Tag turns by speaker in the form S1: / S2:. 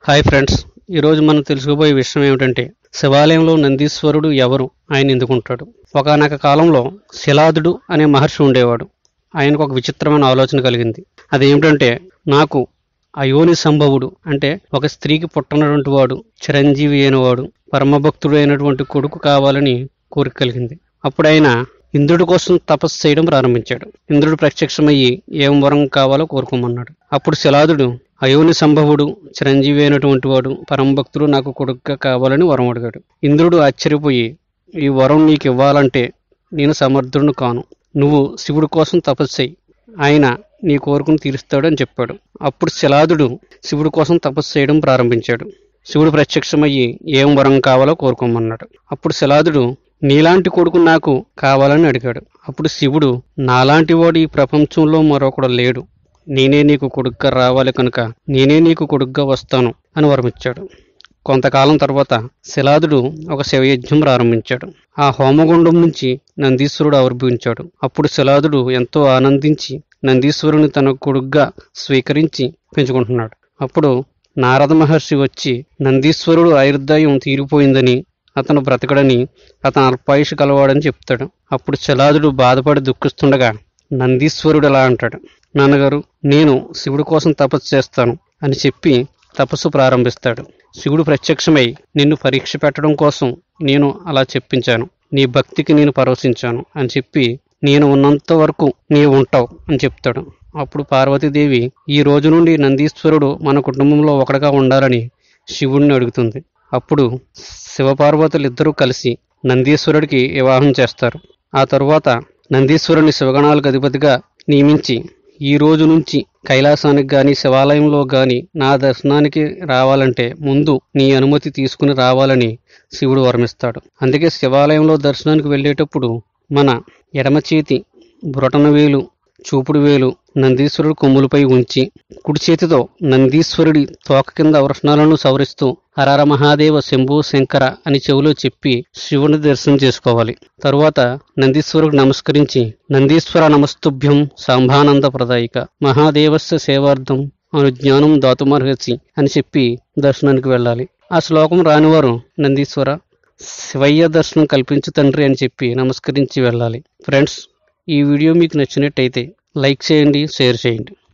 S1: hi friends ఈరోజు మనం తెలుసుకోబోయే విషయం ఏమిటంటే శివాలయంలో నందీశ్వరుడు ఎవరు ఆయన ఎందుకుంటాడు ఒకనొక కాలంలో శిలాదుడు అనే మహర్షి ఉండేవాడు ఆయనకు ఒక విచిత్రమైన ఆలోచన కలిగింది అదేమిటంటే నాకు అయోని సంభవుడు అంటే ఒక స్త్రీకి పుట్టనటువంటి వాడు చిరంజీవి అయినవాడు పరమభక్తుడు అయినటువంటి కొడుకు కావాలని కోరిక కలిగింది అప్పుడు ఆయన ఇంద్రుడి కోసం తపస్సు చేయడం ప్రారంభించాడు ఇంద్రుడు ప్రత్యక్షమయ్యి ఏం వరం కావాలో కోరుకోమన్నాడు అప్పుడు శిలాదుడు అయోని సంభవుడు చిరంజీవి అయినటువంటి వాడు పరమభక్తుడు నాకు కొడుకుగా కావాలని వరం అడిగాడు ఇంద్రుడు ఆశ్చర్యపోయి ఈ వరం నీకు ఇవ్వాలంటే నేను సమర్థుడును కాను నువ్వు శివుడి కోసం తపస్సు చెయ్యి ఆయన నీ కోరికను తీరుస్తాడు అని చెప్పాడు అప్పుడు శిలాదుడు శివుడి కోసం తపస్సు చేయడం ప్రారంభించాడు శివుడు ప్రత్యక్షమయ్యి ఏం వరం కావాలో కోరుకోమన్నాడు అప్పుడు శిలాదుడు నీలాంటి కొడుకు నాకు కావాలని అడిగాడు అప్పుడు శివుడు నాలాంటి వాడు ఈ ప్రపంచంలో మరొకడు లేడు నేనే నీకు కొడుగ్గా రావాలి కనుక నేనే నీకు కొడుగ్గా వస్తాను అని వరమిచ్చాడు కొంతకాలం తర్వాత శిలాదుడు ఒక శివయజ్ఞం ప్రారంభించాడు ఆ హోమగుండం నుంచి నందీశ్వరుడు ఆవిర్భవించాడు అప్పుడు శిలాదుడు ఎంతో ఆనందించి నందీశ్వరుని తన కొడుగ్గా స్వీకరించి పెంచుకుంటున్నాడు అప్పుడు నారద మహర్షి వచ్చి నందీశ్వరుడు ఆయుర్దాయం తీరిపోయిందని అతను బ్రతకడని అతను అల్పాయుష్ కలవాడని చెప్తాడు అప్పుడు శిలాదుడు బాధపడి దుఃఖిస్తుండగా నందీశ్వరుడు ఎలా అంటాడు నాన్నగారు నేను శివుడి కోసం తపస్సు చేస్తాను అని చెప్పి తపస్సు ప్రారంభిస్తాడు శివుడు ప్రత్యక్షమై నిన్ను పరీక్ష పెట్టడం కోసం నేను అలా చెప్పించాను నీ భక్తికి నేను పరవశించాను అని చెప్పి నేను ఉన్నంత వరకు నీవు ఉంటావు అని చెప్తాడు అప్పుడు పార్వతీదేవి ఈ రోజు నుండి నందీశ్వరుడు మన కుటుంబంలో ఒకటిగా ఉండాలని శివుణ్ణి అడుగుతుంది అప్పుడు శివపార్వతులు ఇద్దరూ కలిసి నందీశ్వరుడికి వివాహం చేస్తారు ఆ తరువాత నందీశ్వరుని శివగణాలకు అధిపతిగా నియమించి ఈ రోజు నుంచి కైలాసానికి గాని శివాలయంలో గాని నా దర్శనానికి రావాలంటే ముందు నీ అనుమతి తీసుకుని రావాలని శివుడు వరమిస్తాడు అందుకే శివాలయంలో దర్శనానికి వెళ్ళేటప్పుడు మన ఎడమ చేతి బురటన వేలు చూపుడు వేలు నందీశ్వరుడు కొమ్ములపై ఉంచి కుడి చేతితో నందీశ్వరుడి తోక కింద వృష్ణాలను సవరిస్తూ హరర మహాదేవ శంభు శంకర అని చెవిలో చెప్పి శివుని దర్శనం చేసుకోవాలి తరువాత నందీశ్వరుడికి నమస్కరించి నందీశ్వర నమస్తుభ్యం సాంబానంద ప్రదాయిక మహాదేవస్య సేవార్థం అనుజ్ఞానం దాతుమర్హసి అని చెప్పి దర్శనానికి వెళ్ళాలి ఆ శ్లోకం రానివారు నందీశ్వర శివయ్య దర్శనం కల్పించు తండ్రి అని చెప్పి నమస్కరించి వెళ్ళాలి ఫ్రెండ్స్ ఈ వీడియో మీకు నచ్చినట్టయితే లైక్ చేయండి షేర్ చేయండి